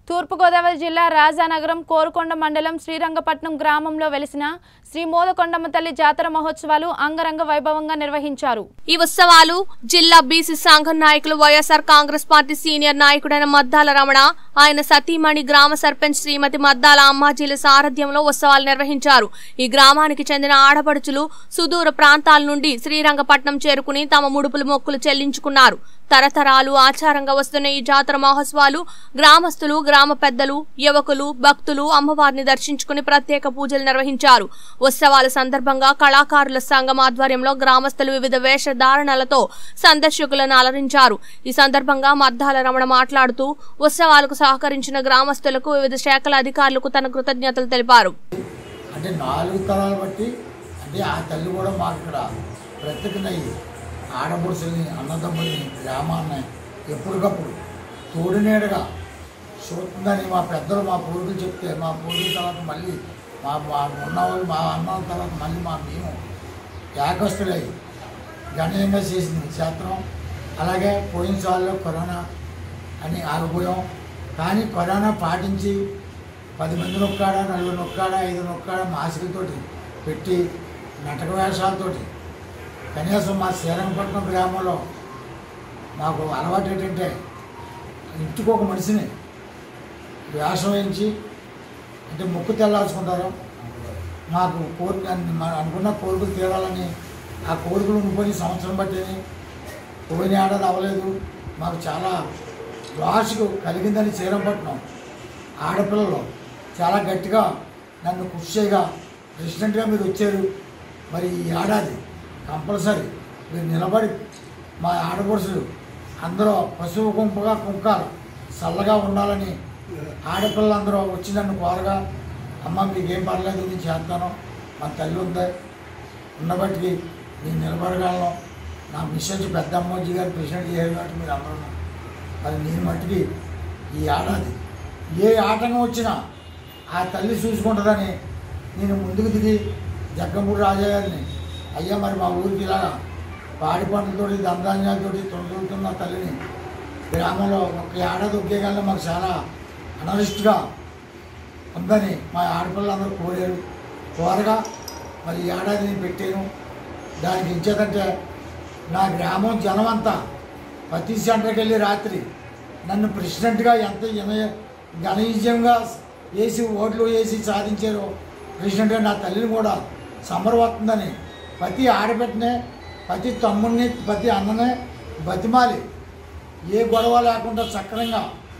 తూర్పుగోదావరి జిల్లా రాజానగరం కోరుకొండ మండలం శ్రీరంగపట్నం గ్రామంలో వెలిసిన శ్రీ మోదకొండమ్మ తల్లి జాతర మహోత్సవాలు అంగరంగ వైభవంగా నిర్వహించారు ఈ ఉత్సవాలు జిల్లా బీసీ సంఘం నాయకులు వైఎస్ఆర్ కాంగ్రెస్ పార్టీ సీనియర్ నాయకుడైన మద్దాల రమణ ఆయన సతీమణి గ్రామ సర్పంచ్ శ్రీమతి మద్దాల అమ్మాజీల సారథ్యంలో ఉత్సవాలు నిర్వహించారు ఈ గ్రామానికి చెందిన ఆడపడుచులు సుదూర ప్రాంతాల నుండి శ్రీరంగపట్నం చేరుకుని తమ ముడుపులు మొక్కులు చెల్లించుకున్నారు తరతరాలు ఆచారంగా వస్తున్న ఈ జాతర మహోత్సవాలు గ్రామస్తులు గ్రామ పెద్దలు యువకులు భక్తులు అమ్మవారిని దర్శించుకుని ప్రత్యేక పూజలు నిర్వహించారు ఉత్సవాల సందర్భంగా కళాకారుల సంఘం ఆధ్వర్యంలో గ్రామస్తులు వివిధ వేషధారణలతో సందర్శకులను అలరించారు ఈ సందర్భంగా మద్దాల రమణ మాట్లాడుతూ ఉత్సవాలకు సహకరించిన గ్రామస్తులకు వివిధ శాఖల అధికారులకు తన కృతజ్ఞతలు తెలిపారు అంటే నాలుగు తరాలు బట్టి అంటే ఆ తల్లి కూడా మాకు ఇక్కడ బ్రతికినయ్యి ఆడపడుచుల్ని అన్నదమ్ముల్ని గ్రామాన్ని ఎప్పటికప్పుడు తోడునేడుగా చూస్తుందని మా పెద్దలు మా పూర్వీకులు చెప్తే మా పూర్వీకుల తర్వాత మళ్ళీ మా మా ఉన్నవాళ్ళు మా అన్న తర్వాత మళ్ళీ మా మేము ఏకస్తులై గణనీయంగా చేసింది క్షేత్రం అలాగే పోయిన సార్లు కరోనా అని ఆగిపోయాం కానీ కరోనా పాటించి పది మంది నొక్కాడ నలుగురు నొక్కాడ ఐదు నొక్కాడ మాసికలతోటి పెట్టి నటక వేషాలతోటి కనీసం మా శ్రీరంగపట్నం గ్రామంలో మాకు అలవాటు ఏంటంటే ఇంటికి ఒక మనిషిని వేషం వేయించి అంటే ముక్కు తెల్లాల్చుకుంటారు మాకు కోరిక మన అనుకున్న కోరికలు తీరాలని ఆ కోరికలు ఉండిపోయి సంవత్సరం బట్టి పోయిన ఏడాది అవ్వలేదు మాకు చాలా రాశికు కలిగిందని శ్రీరంగపట్నం ఆడపిల్లలు చాలా గట్టిగా నన్ను కృషి చేయగా ప్రెసిడెంట్గా మీరు వచ్చారు మరి ఈ ఏడాది కంపల్సరీ మీరు నిలబడి మా ఆడపడుచులు అందరూ పశువు కుంపగా కుంకాలు చల్లగా ఉండాలని ఆడపిల్లలందరూ వచ్చి నన్ను కోరగా అమ్మ మీకేం పర్లేదు నేను చేస్తాను మా తల్లి ఉంది ఉన్నబట్టి నేను నిలబడగలను నా మిషన్స్ పెద్ద అమ్మోజీ గారు ప్రెసిడెంట్ చేయాలి కాబట్టి మీరు అందరూ మరి నేను మట్టుకి ఈ ఏడాది ఏ ఆటంకం వచ్చినా ఆ తల్లి చూసుకుంటుందని నేను ముందుకు దిగి జగ్గంపూడి రాజా గారిని అయ్యా మరి మా ఊరికి ఇలాగా పాడి పంటలతోటి దంధాన్యాలతోటి తొలగుతున్న తల్లిని గ్రామంలో ఒక ఏడాది ఉద్యోగాల్లో మాకు చాలా అనలిస్ట్గా ఉందని మా ఆడపిల్లలందరూ కోరారు కోరగా మరి ఈ ఏడాది నేను పెట్టాను దానికి ఇచ్చేదంటే నా గ్రామం జనం అంతా ప్రతి సెంటర్కి వెళ్ళి రాత్రి నన్ను ప్రెసిడెంట్గా ఎంత వినయ ఘనవిజయంగా వేసి ఓట్లు వేసి సాధించారో ప్రెసిడెంట్గా నా తల్లిని కూడా సమరవస్తుందని ప్రతి ఆడబిడ్డనే ప్రతి తమ్ముడిని ప్రతి అన్ననే బతిమాలి ఏ గొడవ లేకుండా సక్రంగా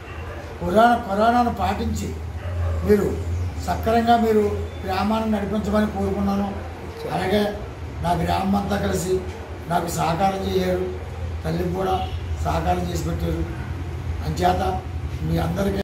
కరోనా కరోనాను పాటించి మీరు సక్రంగా మీరు గ్రామాన్ని నడిపించమని కోరుకున్నాను అలాగే నా గ్రామం అంతా కలిసి నాకు సహకారం చేశారు తల్లికి కూడా సహకారం చేసి పెట్టారు అంచేత మీ అందరికీ